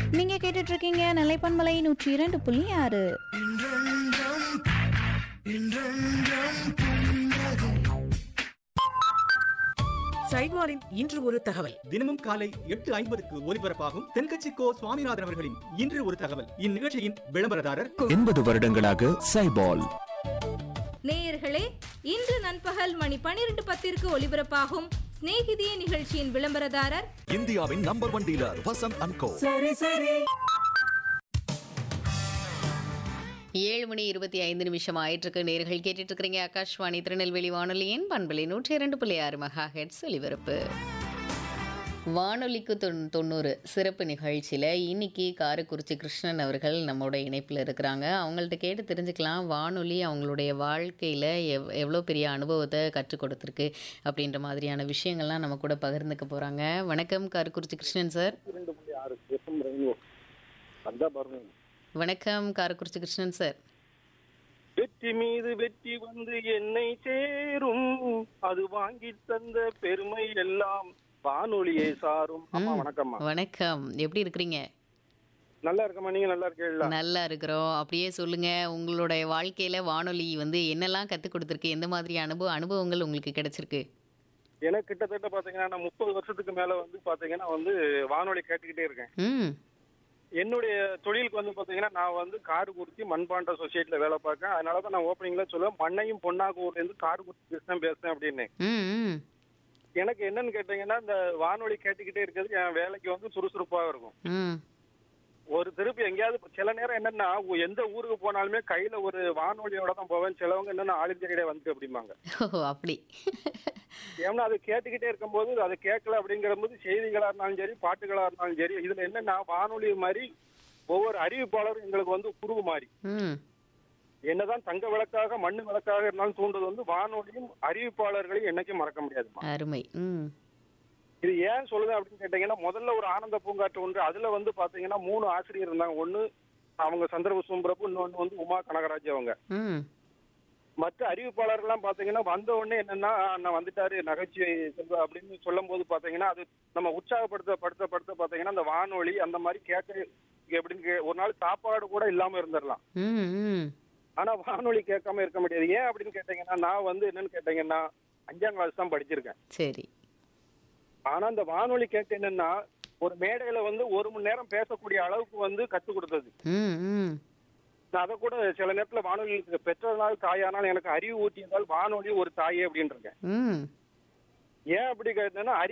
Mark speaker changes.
Speaker 1: நீங்க கேட்டுட்டு இருக்கீங்க நிலைப்பன்மலை நூற்றி இரண்டு புள்ளி ஆறு
Speaker 2: சைட்வாரின் இன்று ஒரு தகவல்
Speaker 3: தினமும் காலை எட்டு ஐம்பதுக்கு ஒலிபரப்பாகும் தென்கட்சி கோ சுவாமிநாதன் அவர்களின் இன்று ஒரு தகவல் இந்நிகழ்ச்சியின் விளம்பரதாரர்
Speaker 4: எண்பது வருடங்களாக சைபால்
Speaker 5: நேயர்களே இன்று நண்பகல் மணி பனிரெண்டு பத்திற்கு ஒலிபரப்பாகும் சிநேகிதியே நிகழ்ச்சியின் விளம்பரதாரர்
Speaker 4: இந்தியாவின் number one dealer Vasanth and co
Speaker 6: ஏழு மணி இருபத்தி ஐந்து நிமிஷம் ஆயிட்டிருக்கு நேர்கள் கேட்டுட்டு இருக்கிறீங்க ஆகாஷ்வாணி திருநெல்வேலி வானொலியின் பண்பலை நூற்றி இரண்டு புள்ளி ஆறு மெகா ஹெட்ஸ் ஒலிபரப்பு வானொலிக்கு தொன் தொண்ணூறு சிறப்பு நிகழ்ச்சியில் இன்னைக்கு காரைக்குறிச்சி கிருஷ்ணன் அவர்கள் நம்மளோட இணைப்பில் இருக்கிறாங்க அவங்கள்ட்ட கேட்டு தெரிஞ்சுக்கலாம் வானொலி அவங்களுடைய வாழ்க்கையில் எவ் எவ்வளோ பெரிய அனுபவத்தை கற்றுக் கொடுத்துருக்கு அப்படின்ற மாதிரியான விஷயங்கள்லாம் நம்ம கூட பகிர்ந்துக்க போகிறாங்க வணக்கம் காரைக்குறிச்சி கிருஷ்ணன் சார்
Speaker 7: ரெண்டு புள்ளி ஆறு எஃப்எம் ரெயின்போ அதான் பாருங்க
Speaker 6: வணக்கம் காரைக்குறிச்சி கிருஷ்ணன் சார்
Speaker 7: வெற்றி மீது வெற்றி வந்து என்னை சேரும் அது வாங்கி தந்த பெருமை எல்லாம் வானொலியை சாரும் அம்மா
Speaker 6: ம்.
Speaker 7: வணக்கம்மா
Speaker 6: வணக்கம் எப்படி இருக்கிறீங்க
Speaker 7: நல்லா இருக்கம்மா நீங்க நல்லா இருக்கீங்களா
Speaker 6: நல்லா இருக்கிறோம் அப்படியே சொல்லுங்க உங்களுடைய வாழ்க்கையில வானொலி வந்து என்னெல்லாம் கற்றுக் கொடுத்துருக்கு எந்த மாதிரி அனுபவ அனுபவங்கள் உங்களுக்கு கிடைச்சிருக்கு
Speaker 7: எனக்கு கிட்டத்தட்ட பாத்தீங்கன்னா நான் முப்பது வருஷத்துக்கு மேல வந்து பாத்தீங்கன்னா வந்து வானொலி கேட்டுக்கிட்டே இருக்கேன்
Speaker 6: ம்
Speaker 7: என்னுடைய தொழிலுக்கு வந்து பாத்தீங்கன்னா நான் வந்து காடுகுறிச்சி மண்பாண்ட சொசைட்டில வேலை பார்க்கேன் அதனாலதான் நான் ஓப்பனிங்ல சொல்லுவேன் மண்ணையும் பொன்னாக ஊர்ல இருந்து காடுகுறிச்சி கிருஷ்ணன் பேசுறேன் அப்படின்னு
Speaker 6: ம் ம்
Speaker 7: எனக்கு என்னன்னு கேட்டீங்கன்னா இந்த வானொலி கேட்டுக்கிட்டே இருக்கிறது என் வேலைக்கு வந்து சுறுசுறுப்பா இருக்கும்
Speaker 6: ம்
Speaker 7: ஒரு திருப்பி எங்கேயாவது சில நேரம் என்னன்னா உ- எந்த ஊருக்கு போனாலுமே கையில ஒரு வானொலியோட தான் போவேன் சிலவங்க என்னன்னா ஆல் இந்தியா ரேடியோ வந்து அப்படிம்பாங்க
Speaker 6: ஓ அப்படி
Speaker 7: ஏன்னா அது கேட்டுக்கிட்டே இருக்கும்போது அதை கேட்கல அப்படிங்கிற போது செய்திகளா இருந்தாலும் சரி பாட்டுகளா இருந்தாலும் சரி இதுல என்னன்னா வானொலி மாதிரி ஒவ்வொரு அறிவிப்பாளரும் எங்களுக்கு வந்து குருவு மாதிரி
Speaker 6: ம்
Speaker 7: என்னதான் தங்க விளக்காக மண்ணு விளக்காக இருந்தாலும் தூண்டுறது வந்து வானொலியும் அறிவிப்பாளர்களையும் என்னைக்கும் மறக்க முடியாதுமா
Speaker 6: அருமை ம்
Speaker 7: இது ஏன் சொல்லுது அப்படின்னு கேட்டீங்கன்னா முதல்ல ஒரு ஆனந்த பூங்காற்று ஒன்று அதுல வந்து பாத்தீங்கன்னா மூணு ஆசிரியர் இருந்தாங்க ஒண்ணு அவங்க சந்திரபுஷ்பம் பிரபு இன்னொன்னு வந்து உமா கனகராஜ் அவங்க
Speaker 6: ம்
Speaker 7: மற்ற அறிவிப்பாளர்கள்லாம் பாத்தீங்கன்னா வந்த உடனே என்னன்னா நான் வந்துட்டாரு நகைச்சுவை செல்வா அப்படின்னு சொல்லும் போது பாத்தீங்கன்னா அது நம்ம உற்சாகப்படுத்த படுத்த படுத்த பாத்தீங்கன்னா அந்த வானொலி அந்த மாதிரி கேட்க எப்படின்னு கே- ஒரு நாள் சாப்பாடு கூட இல்லாம இருந்துடலாம்
Speaker 6: ம் ம்
Speaker 7: ஆனா வானொலி கேட்காம இருக்க முடியாது ஏன் அப்படின்னு கேட்டீங்கன்னா நான் வந்து என்னன்னு கேட்டீங்கன்னா அஞ்சாம் கிளாஸ் தான் படிச்சிருக்கேன்
Speaker 6: சரி
Speaker 7: ஆனா அந்த வானொலி கேட்டு என்னன்னா ஒரு மேடையில வந்து ஒரு மணி நேரம் பேசக்கூடிய அளவுக்கு வந்து கத்து கொடுத்தது
Speaker 6: ம் ம்
Speaker 7: நான் அதை கூட சில நேரத்துல வானொலி பெற்றதனால் தாயானால் எனக்கு அறிவு ஊட்டியதால் வானொலி ஒரு தாயே அப்படின்னு இருக்கேன்
Speaker 6: ம்
Speaker 7: ஏன் அப்படி கேட்டேன்னா